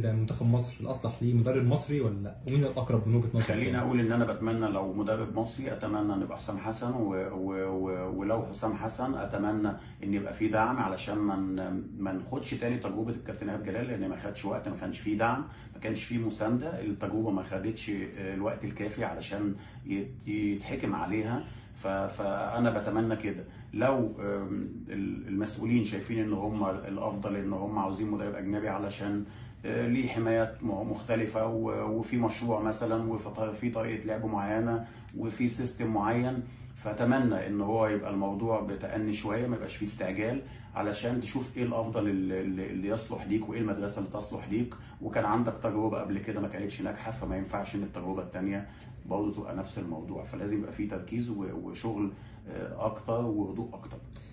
كده منتخب مصر الاصلح ليه مدرب مصري ولا لا ومين الاقرب من وجهه نظرك خليني اقول ان انا بتمنى لو مدرب مصري اتمنى ان يبقى حسام حسن و... و... و... ولو حسام حسن اتمنى ان يبقى في دعم علشان ما من... ما ناخدش تاني تجربه الكابتن ايهاب جلال لان ما خدش وقت ما كانش فيه دعم ما كانش فيه مسانده التجربه ما خدتش الوقت الكافي علشان يت... يتحكم عليها ف... فانا بتمنى كده لو المسؤولين شايفين ان هم الافضل ان هم عاوزين مدرب اجنبي علشان ليه حمايات مختلفة وفي مشروع مثلا وفي طريقة لعب معينة وفي سيستم معين فاتمنى ان هو يبقى الموضوع بتأني شويه ما يبقاش فيه استعجال علشان تشوف ايه الافضل اللي يصلح ليك وايه المدرسه اللي تصلح ليك وكان عندك تجربه قبل كده ما كانتش ناجحه فما ينفعش ان التجربه الثانيه برضه تبقى نفس الموضوع فلازم يبقى فيه تركيز وشغل اكتر وهدوء اكتر